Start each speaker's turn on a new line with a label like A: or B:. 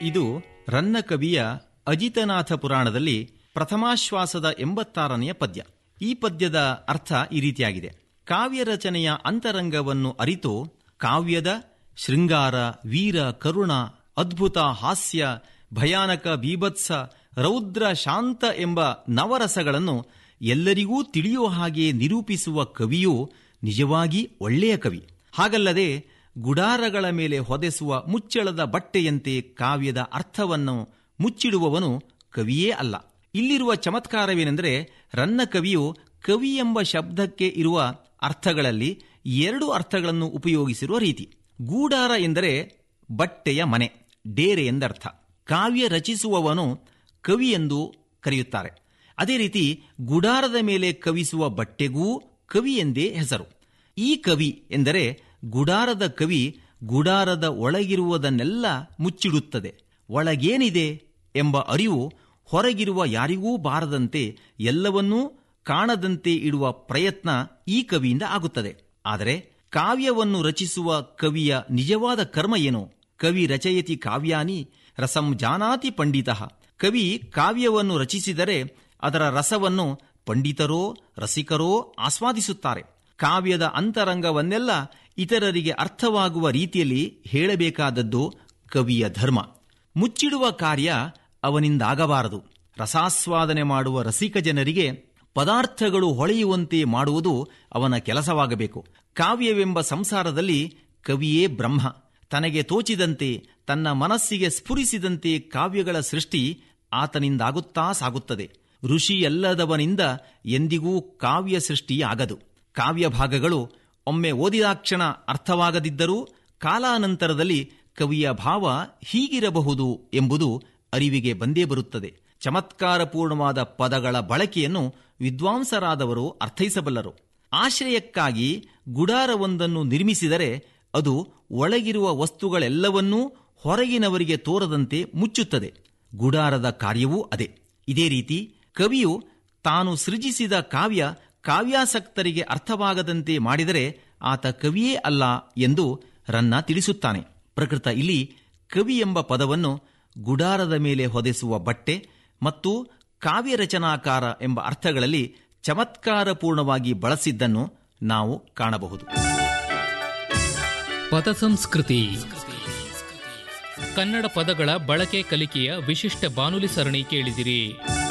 A: ಇದು ರನ್ನ ಕವಿಯ ಅಜಿತನಾಥ ಪುರಾಣದಲ್ಲಿ ಪ್ರಥಮಾಶ್ವಾಸದ ಎಂಬತ್ತಾರನೆಯ ಪದ್ಯ ಈ ಪದ್ಯದ ಅರ್ಥ ಈ ರೀತಿಯಾಗಿದೆ ಕಾವ್ಯ ರಚನೆಯ ಅಂತರಂಗವನ್ನು ಅರಿತು ಕಾವ್ಯದ ಶೃಂಗಾರ ವೀರ ಕರುಣ ಅದ್ಭುತ ಹಾಸ್ಯ ಭಯಾನಕ ಬೀಭತ್ಸ ರೌದ್ರ ಶಾಂತ ಎಂಬ ನವರಸಗಳನ್ನು ಎಲ್ಲರಿಗೂ ತಿಳಿಯುವ ಹಾಗೆ ನಿರೂಪಿಸುವ ಕವಿಯು ನಿಜವಾಗಿ ಒಳ್ಳೆಯ ಕವಿ ಹಾಗಲ್ಲದೆ ಗುಡಾರಗಳ ಮೇಲೆ ಹೊದೆಸುವ ಮುಚ್ಚಳದ ಬಟ್ಟೆಯಂತೆ ಕಾವ್ಯದ ಅರ್ಥವನ್ನು ಮುಚ್ಚಿಡುವವನು ಕವಿಯೇ ಅಲ್ಲ ಇಲ್ಲಿರುವ ಚಮತ್ಕಾರವೇನೆಂದರೆ ರನ್ನ ಕವಿಯು ಕವಿ ಎಂಬ ಶಬ್ದಕ್ಕೆ ಇರುವ ಅರ್ಥಗಳಲ್ಲಿ ಎರಡು ಅರ್ಥಗಳನ್ನು ಉಪಯೋಗಿಸಿರುವ ರೀತಿ ಗೂಡಾರ ಎಂದರೆ ಬಟ್ಟೆಯ ಮನೆ ಡೇರೆ ಎಂದರ್ಥ ಕಾವ್ಯ ರಚಿಸುವವನು ಕವಿ ಎಂದು ಕರೆಯುತ್ತಾರೆ ಅದೇ ರೀತಿ ಗುಡಾರದ ಮೇಲೆ ಕವಿಸುವ ಬಟ್ಟೆಗೂ ಕವಿ ಎಂದೇ ಹೆಸರು ಈ ಕವಿ ಎಂದರೆ ಗುಡಾರದ ಕವಿ ಗುಡಾರದ ಒಳಗಿರುವುದನ್ನೆಲ್ಲ ಮುಚ್ಚಿಡುತ್ತದೆ ಒಳಗೇನಿದೆ ಎಂಬ ಅರಿವು ಹೊರಗಿರುವ ಯಾರಿಗೂ ಬಾರದಂತೆ ಎಲ್ಲವನ್ನೂ ಕಾಣದಂತೆ ಇಡುವ ಪ್ರಯತ್ನ ಈ ಕವಿಯಿಂದ ಆಗುತ್ತದೆ ಆದರೆ ಕಾವ್ಯವನ್ನು ರಚಿಸುವ ಕವಿಯ ನಿಜವಾದ ಕರ್ಮ ಏನು ಕವಿ ರಚಯತಿ ಕಾವ್ಯಾನಿ ರಸಂ ಜಾನಾತಿ ಪಂಡಿತ ಕವಿ ಕಾವ್ಯವನ್ನು ರಚಿಸಿದರೆ ಅದರ ರಸವನ್ನು ಪಂಡಿತರೋ ರಸಿಕರೋ ಆಸ್ವಾದಿಸುತ್ತಾರೆ ಕಾವ್ಯದ ಅಂತರಂಗವನ್ನೆಲ್ಲ ಇತರರಿಗೆ ಅರ್ಥವಾಗುವ ರೀತಿಯಲ್ಲಿ ಹೇಳಬೇಕಾದದ್ದು ಕವಿಯ ಧರ್ಮ ಮುಚ್ಚಿಡುವ ಕಾರ್ಯ ಅವನಿಂದಾಗಬಾರದು ರಸಾಸ್ವಾದನೆ ಮಾಡುವ ರಸಿಕ ಜನರಿಗೆ ಪದಾರ್ಥಗಳು ಹೊಳೆಯುವಂತೆ ಮಾಡುವುದು ಅವನ ಕೆಲಸವಾಗಬೇಕು ಕಾವ್ಯವೆಂಬ ಸಂಸಾರದಲ್ಲಿ ಕವಿಯೇ ಬ್ರಹ್ಮ ತನಗೆ ತೋಚಿದಂತೆ ತನ್ನ ಮನಸ್ಸಿಗೆ ಸ್ಫುರಿಸಿದಂತೆ ಕಾವ್ಯಗಳ ಸೃಷ್ಟಿ ಆತನಿಂದಾಗುತ್ತಾ ಸಾಗುತ್ತದೆ ಋಷಿಯಲ್ಲದವನಿಂದ ಎಂದಿಗೂ ಕಾವ್ಯ ಸೃಷ್ಟಿಯಾಗದು ಕಾವ್ಯ ಭಾಗಗಳು ಒಮ್ಮೆ ಓದಿದಾಕ್ಷಣ ಅರ್ಥವಾಗದಿದ್ದರೂ ಕಾಲಾನಂತರದಲ್ಲಿ ಕವಿಯ ಭಾವ ಹೀಗಿರಬಹುದು ಎಂಬುದು ಅರಿವಿಗೆ ಬಂದೇ ಬರುತ್ತದೆ ಚಮತ್ಕಾರಪೂರ್ಣವಾದ ಪದಗಳ ಬಳಕೆಯನ್ನು ವಿದ್ವಾಂಸರಾದವರು ಅರ್ಥೈಸಬಲ್ಲರು ಆಶ್ರಯಕ್ಕಾಗಿ ಗುಡಾರವೊಂದನ್ನು ನಿರ್ಮಿಸಿದರೆ ಅದು ಒಳಗಿರುವ ವಸ್ತುಗಳೆಲ್ಲವನ್ನೂ ಹೊರಗಿನವರಿಗೆ ತೋರದಂತೆ ಮುಚ್ಚುತ್ತದೆ ಗುಡಾರದ ಕಾರ್ಯವೂ ಅದೇ ಇದೇ ರೀತಿ ಕವಿಯು ತಾನು ಸೃಜಿಸಿದ ಕಾವ್ಯ ಕಾವ್ಯಾಸಕ್ತರಿಗೆ ಅರ್ಥವಾಗದಂತೆ ಮಾಡಿದರೆ ಆತ ಕವಿಯೇ ಅಲ್ಲ ಎಂದು ರನ್ನ ತಿಳಿಸುತ್ತಾನೆ ಪ್ರಕೃತ ಇಲ್ಲಿ ಕವಿ ಎಂಬ ಪದವನ್ನು ಗುಡಾರದ ಮೇಲೆ ಹೊದೆಸುವ ಬಟ್ಟೆ ಮತ್ತು ಕಾವ್ಯ ರಚನಾಕಾರ ಎಂಬ ಅರ್ಥಗಳಲ್ಲಿ ಚಮತ್ಕಾರಪೂರ್ಣವಾಗಿ ಬಳಸಿದ್ದನ್ನು ನಾವು ಕಾಣಬಹುದು
B: ಪದ ಸಂಸ್ಕೃತಿ ಕನ್ನಡ ಪದಗಳ ಬಳಕೆ ಕಲಿಕೆಯ ವಿಶಿಷ್ಟ ಬಾನುಲಿ ಸರಣಿ ಕೇಳಿದಿರಿ